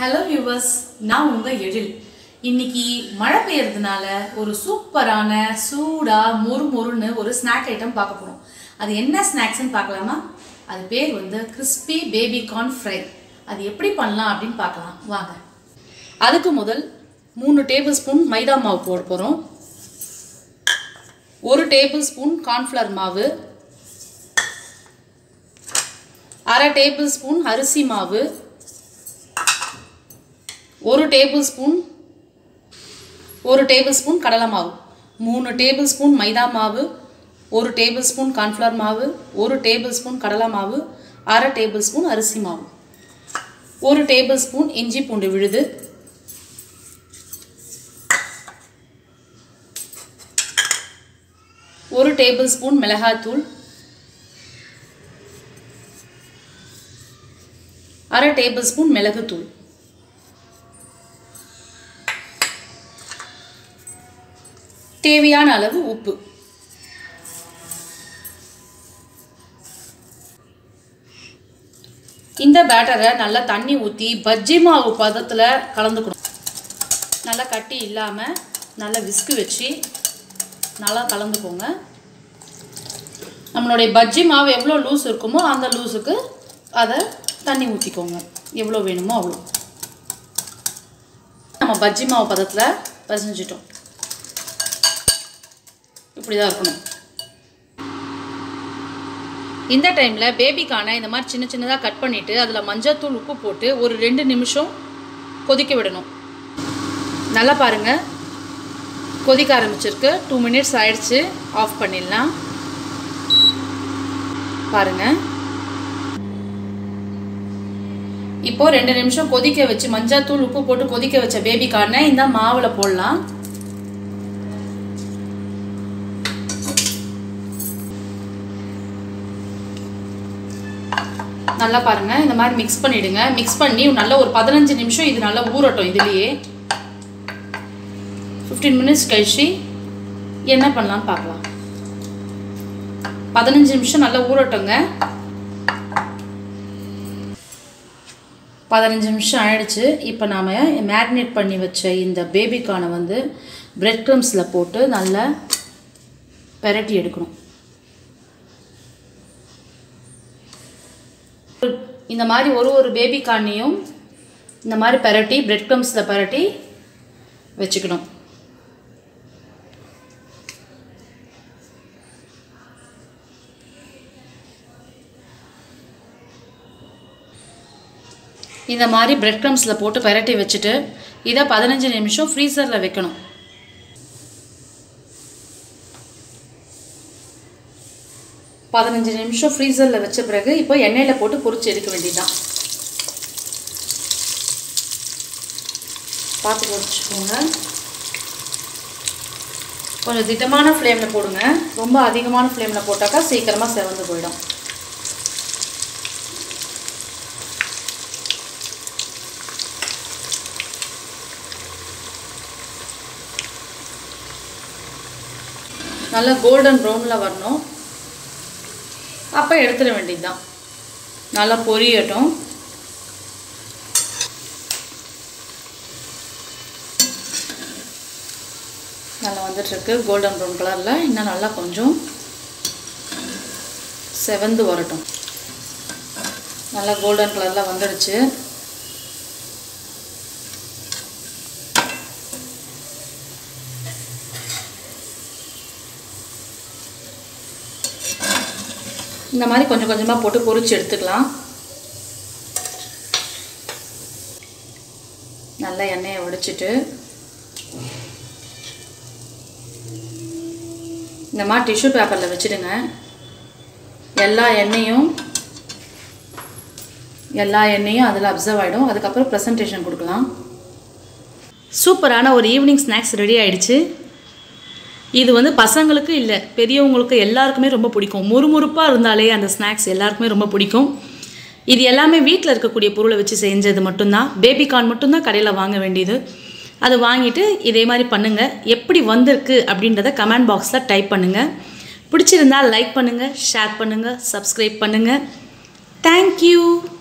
hello viewers நான் உங்கள் எழில் இன்னைக்கு மழை பெய்யறதுனால ஒரு சூப்பரான சூடாக மொறு மொறுன்னு ஒரு ஸ்நாக் ஐட்டம் பார்க்க போகிறோம் அது என்ன ஸ்நாக்ஸ்னு பார்க்கலாமா அது பேர் வந்து கிறிஸ்பி பேபி கார்ன் ஃப்ரை அது எப்படி பண்ணலாம் அப்படின்னு பார்க்கலாம் வாங்க அதுக்கு முதல் மூணு டேபிள் ஸ்பூன் மைதா மாவு போட போகிறோம் ஒரு டேபிள் ஸ்பூன் கார்ன்ஃப்ளவர் மாவு அரை டேபிள் ஸ்பூன் அரிசி மாவு ஒரு டேபிள் ஸ்பூன் ஒரு டேபிள் ஸ்பூன் கடலை மாவு மூணு டேபிள் ஸ்பூன் மைதா மாவு ஒரு டேபிள் ஸ்பூன் கார்ன்ஃப்ளவர் மாவு ஒரு டேபிள் ஸ்பூன் கடலை மாவு அரை டேபிள் ஸ்பூன் அரிசி மாவு ஒரு டேபிள் ஸ்பூன் இஞ்சி பூண்டு விழுது ஒரு டேபிள் ஸ்பூன் மிளகாத்தூள் அரை டேபிள் ஸ்பூன் மிளகுத்தூள் தேவையான அளவு உப்பு இந்த பேட்டரை நல்லா தண்ணி ஊற்றி பஜ்ஜி மாவு பதத்தில் கலந்துக்கணும் நல்லா கட்டி இல்லாமல் நல்லா விஸ்கு வச்சு நல்லா கலந்துக்கோங்க நம்மளுடைய பஜ்ஜி மாவு எவ்வளோ லூஸ் இருக்குமோ அந்த லூஸுக்கு அதை தண்ணி ஊற்றிக்கோங்க எவ்வளோ வேணுமோ அவ்வளோ நம்ம பஜ்ஜி மாவு பதத்தில் பசஞ்சிட்டோம் இப்படி தான் இருக்கணும் இந்த டைமில் பேபிக்கான இந்த மாதிரி சின்ன சின்னதாக கட் பண்ணிவிட்டு அதில் மஞ்சத்தூள் உப்பு போட்டு ஒரு ரெண்டு நிமிஷம் கொதிக்க விடணும் நல்லா பாருங்கள் கொதிக்க ஆரம்பிச்சிருக்கு டூ மினிட்ஸ் ஆயிடுச்சு ஆஃப் பண்ணிடலாம் பாருங்கள் இப்போது ரெண்டு நிமிஷம் கொதிக்க வச்சு மஞ்சத்தூள் உப்பு போட்டு கொதிக்க வச்ச பேபிக்கான இந்த மாவில் போடலாம் நல்லா பாருங்கள் இந்த மாதிரி மிக்ஸ் பண்ணிவிடுங்க மிக்ஸ் பண்ணி நல்ல ஒரு பதினஞ்சு நிமிஷம் இது நல்லா ஊறட்டும் இதுலேயே ஃபிஃப்டீன் மினிட்ஸ் கழிச்சு என்ன பண்ணலான்னு பார்க்கலாம் பதினஞ்சு நிமிஷம் நல்லா ஊறட்டுங்க பதினஞ்சு நிமிஷம் ஆயிடுச்சு இப்போ நாம் மேரினேட் பண்ணி வச்ச இந்த பேபிக்கானை வந்து பிரெட் க்ரம்ஸில் போட்டு நல்லா பெரட்டி எடுக்கணும் இந்த மாதிரி ஒரு ஒரு பேபி கார்னையும் இந்த மாதிரி பெரட்டி பிரெட் க்ரம்ஸில் பெரட்டி வச்சுக்கணும் இந்த மாதிரி பிரெட் க்ரம்ஸில் போட்டு பெரட்டி வச்சுட்டு இதை பதினஞ்சு நிமிஷம் ஃப்ரீசரில் வைக்கணும் பதினஞ்சு நிமிஷம் ஃப்ரீசரில் வச்ச பிறகு இப்போ எண்ணெயில் போட்டு பொரிச்சு எடுக்க வேண்டியதுதான் பார்த்து பொரிச்சுக்கோங்க கொஞ்சம் திட்டமான ஃப்ளேமில் போடுங்க ரொம்ப அதிகமான ஃப்ளேமில் போட்டாக்கா சீக்கிரமாக செவந்து போயிடும் நல்லா கோல்டன் ப்ரௌனில் வரணும் அப்போ எடுத்துட வேண்டியது தான் நல்லா பொரியட்டும் நல்லா வந்துட்டுருக்கு கோல்டன் ப்ரௌன் கலரில் இன்னும் நல்லா கொஞ்சம் செவந்து வரட்டும் நல்லா கோல்டன் கலரில் வந்துடுச்சு இந்த மாதிரி கொஞ்சம் கொஞ்சமாக போட்டு பொரிச்சு எடுத்துக்கலாம் நல்லா எண்ணெயை வடிச்சிட்டு இந்த மாதிரி டிஷ்யூ பேப்பரில் வச்சுடுங்க எல்லா எண்ணெயும் எல்லா எண்ணெயும் அதில் அப்சர்வ் ஆகிடும் அதுக்கப்புறம் ப்ரெசன்டேஷன் கொடுக்கலாம் சூப்பரான ஒரு ஈவினிங் ஸ்நாக்ஸ் ரெடி ஆயிடுச்சு இது வந்து பசங்களுக்கு இல்லை பெரியவங்களுக்கு எல்லாருக்குமே ரொம்ப பிடிக்கும் முறுமுறுப்பாக இருந்தாலே அந்த ஸ்நாக்ஸ் எல்லாருக்குமே ரொம்ப பிடிக்கும் இது எல்லாமே வீட்டில் இருக்கக்கூடிய பொருளை வச்சு செஞ்சது மட்டும்தான் பேபி கார்ன் மட்டும்தான் கடையில் வாங்க வேண்டியது அது வாங்கிட்டு இதே மாதிரி பண்ணுங்கள் எப்படி வந்திருக்கு அப்படின்றத கமெண்ட் பாக்ஸில் டைப் பண்ணுங்கள் பிடிச்சிருந்தால் லைக் பண்ணுங்கள் ஷேர் பண்ணுங்கள் சப்ஸ்கிரைப் பண்ணுங்கள் தேங்க்யூ